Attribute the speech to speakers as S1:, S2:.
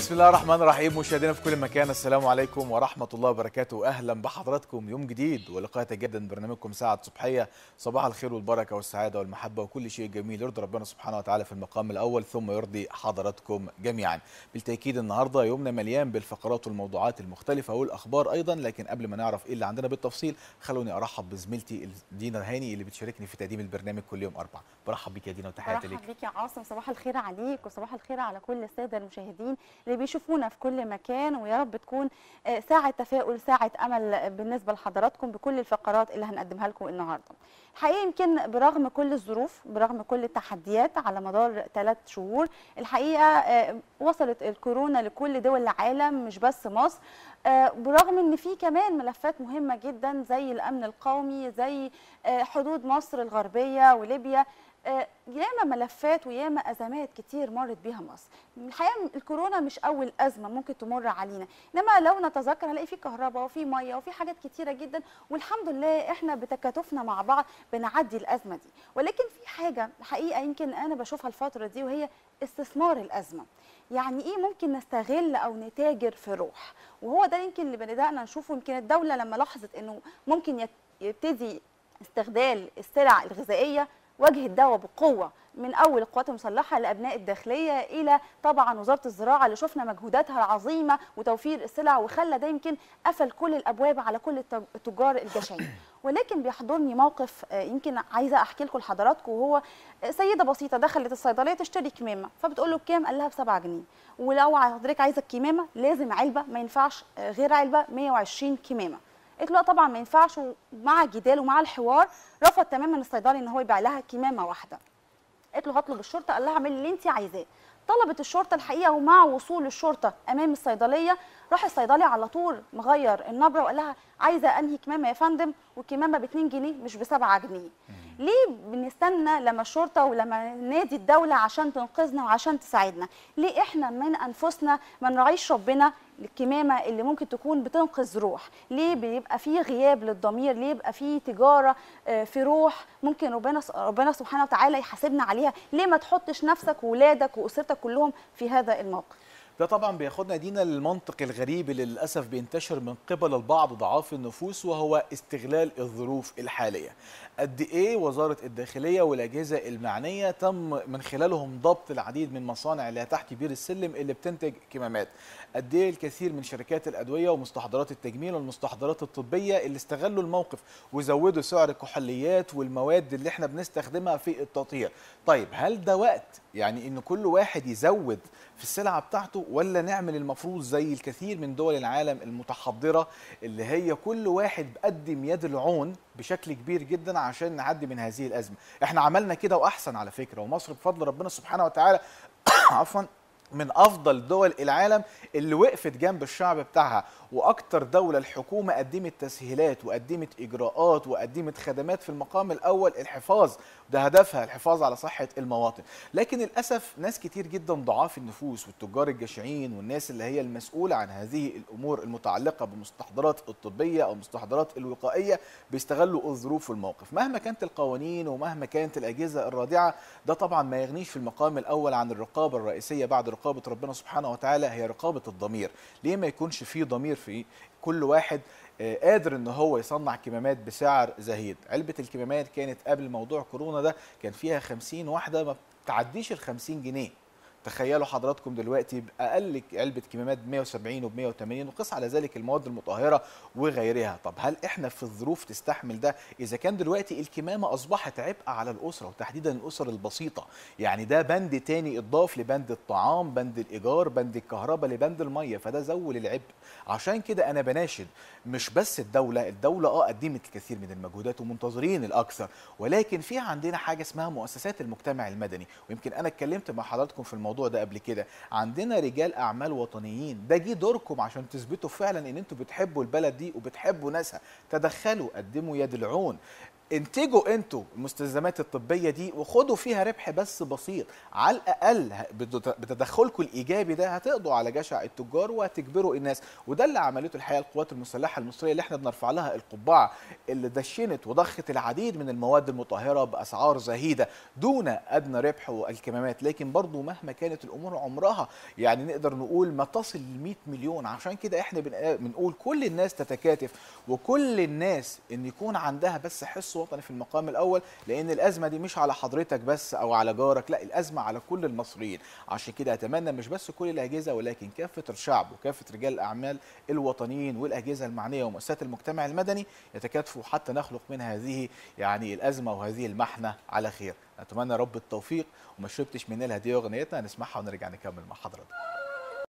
S1: بسم الله الرحمن الرحيم مشاهدينا في كل مكان السلام عليكم ورحمة الله وبركاته أهلا بحضراتكم يوم جديد ولقاء يتجدد برنامجكم ساعة صبحية صباح الخير والبركة والسعادة والمحبة وكل شيء جميل يرضي ربنا سبحانه وتعالى في المقام الأول ثم يرضي حضراتكم جميعا بالتأكيد النهاردة يومنا مليان بالفقرات والموضوعات المختلفة والأخبار أيضا لكن قبل ما نعرف إيه اللي عندنا بالتفصيل خلوني أرحب بزميلتي دينا هاني اللي بتشاركني في تقديم البرنامج كل يوم أربعة برحب بيك يا دينا وتحياتي ليك
S2: برحب بيك يا عاصم صباح الخير عليك وصباح الخير على كل الساده المشاهدين اللي بيشوفونا في كل مكان ويا رب تكون آه، ساعه تفاؤل ساعه امل بالنسبه لحضراتكم بكل الفقرات اللي هنقدمها لكم النهارده الحقيقه يمكن برغم كل الظروف برغم كل التحديات على مدار ثلاث شهور الحقيقه آه، وصلت الكورونا لكل دول العالم مش بس مصر آه، برغم ان في كمان ملفات مهمه جدا زي الامن القومي زي آه، حدود مصر الغربيه وليبيا آه، ياما ملفات وياما ازمات كتير مرت بيها مصر الحقيقه الكورونا مش اول ازمه ممكن تمر علينا انما لو نتذكر هنلاقي في كهرباء وفي ميه وفي حاجات كتيره جدا والحمد لله احنا بتكاتفنا مع بعض بنعدي الازمه دي ولكن في حاجه الحقيقه يمكن انا بشوفها الفتره دي وهي استثمار الازمه يعني ايه ممكن نستغل او نتاجر في روح وهو ده يمكن اللي بدانا نشوفه يمكن الدوله لما لاحظت انه ممكن يت- يبتدي استغلال السلع الغذائيه واجهت دعوه بقوه من اول القوات المسلحه لابناء الداخليه الى طبعا وزاره الزراعه اللي شفنا مجهوداتها العظيمه وتوفير السلع وخلى ده يمكن قفل كل الابواب على كل التج- التجار الجشعين ولكن بيحضرني موقف آه، يمكن عايزه احكي لكم لحضراتكم وهو آه، سيده بسيطه دخلت الصيدليه تشتري كمامه فبتقول له بكام قال لها ب 7 جنيه ولو حضرتك عايزه الكمامه لازم علبه ما ينفعش آه، غير علبه 120 كمامه قلت له لا طبعا ما ينفعش ومع الجدال ومع الحوار رفض تماما الصيدلي ان هو يبيع لها كمامه واحده قالت له هطلب الشرطه قال لها اعملي اللي انت عايزاه طلبت الشرطه الحقيقه ومع وصول الشرطه امام الصيدليه راح الصيدلي على طول مغير النبره وقال لها عايزه انهي كمامه يا فندم والكمامه ب 2 جنيه مش ب 7 جنيه ليه بنستنى لما الشرطه ولما نادي الدوله عشان تنقذنا وعشان تساعدنا ليه احنا من انفسنا ما نراعيش ربنا الكمامه اللي ممكن تكون بتنقذ روح ليه بيبقى في غياب للضمير ليه يبقى في تجاره آه، في روح ممكن ربنا ربنا سبحانه وتعالى يحاسبنا عليها ليه ما تحطش نفسك وولادك واسرتك كلهم في هذا الموقف
S1: ده طبعا بياخدنا دينا للمنطق الغريب اللي للاسف بينتشر من قبل البعض ضعاف النفوس وهو استغلال الظروف الحاليه. قد ايه وزاره الداخليه والاجهزه المعنيه تم من خلالهم ضبط العديد من مصانع اللي تحت بير السلم اللي بتنتج كمامات. قد ايه الكثير من شركات الادويه ومستحضرات التجميل والمستحضرات الطبيه اللي استغلوا الموقف وزودوا سعر الكحوليات والمواد اللي احنا بنستخدمها في التطهير. طيب هل ده وقت يعني ان كل واحد يزود في السلعه بتاعته ولا نعمل المفروض زي الكثير من دول العالم المتحضره اللي هي كل واحد بقدم يد العون بشكل كبير جدا عشان نعدي من هذه الازمه احنا عملنا كده واحسن على فكره ومصر بفضل ربنا سبحانه وتعالى عفوا من افضل دول العالم اللي وقفت جنب الشعب بتاعها واكتر دوله الحكومه قدمت تسهيلات وقدمت اجراءات وقدمت خدمات في المقام الاول الحفاظ ده هدفها الحفاظ على صحه المواطن لكن للاسف ناس كتير جدا ضعاف النفوس والتجار الجشعين والناس اللي هي المسؤوله عن هذه الامور المتعلقه بالمستحضرات الطبيه او المستحضرات الوقائيه بيستغلوا الظروف والموقف مهما كانت القوانين ومهما كانت الاجهزه الرادعه ده طبعا ما يغنيش في المقام الاول عن الرقابه الرئيسيه بعد رقابه ربنا سبحانه وتعالى هي رقابه الضمير ليه ما يكونش في ضمير في كل واحد آه، قادر ان هو يصنع كمامات بسعر زهيد علبه الكمامات كانت قبل موضوع كورونا ده كان فيها 50 واحده ما بتعديش ال 50 جنيه تخيلوا حضراتكم دلوقتي باقل علبه كمامات ب 170 وب 180 وقس على ذلك المواد المطهره وغيرها طب هل احنا في الظروف تستحمل ده اذا كان دلوقتي الكمامه اصبحت عبء على الاسره وتحديدا الاسر البسيطه يعني ده بند تاني اضاف لبند الطعام بند الايجار بند الكهرباء لبند الميه فده زول العبء عشان كده انا بناشد مش بس الدوله الدوله اه قدمت الكثير من المجهودات ومنتظرين الاكثر ولكن في عندنا حاجه اسمها مؤسسات المجتمع المدني ويمكن انا اتكلمت مع حضراتكم في الموضوع ده قبل كده عندنا رجال اعمال وطنيين ده جه دوركم عشان تثبتوا فعلا ان انتوا بتحبوا البلد دي وبتحبوا ناسها تدخلوا قدموا يد العون انتجوا انتوا المستلزمات الطبيه دي وخدوا فيها ربح بس بسيط على الاقل ه- بت- بتدخلكم الايجابي ده هتقضوا على جشع التجار وهتجبروا الناس وده اللي عملته الحقيقه القوات المسلحه المصريه اللي احنا بنرفع لها القبعه اللي دشنت وضخت العديد من المواد المطهره باسعار زهيده دون ادنى ربح والكمامات لكن برضو مهما كانت الامور عمرها يعني نقدر نقول ما تصل ل 100 مليون عشان كده احنا بن- بنقول كل الناس تتكاتف وكل الناس ان يكون عندها بس حس وطني في المقام الاول لان الازمه دي مش على حضرتك بس او على جارك لا الازمه على كل المصريين عشان كده اتمنى مش بس كل الاجهزه ولكن كافه الشعب وكافه رجال الاعمال الوطنيين والاجهزه المعنيه ومؤسسات المجتمع المدني يتكاتفوا حتى نخلق من هذه يعني الازمه وهذه المحنه على خير اتمنى رب التوفيق وما شربتش مننا هديه اغنيتنا نسمعها ونرجع نكمل مع حضرتك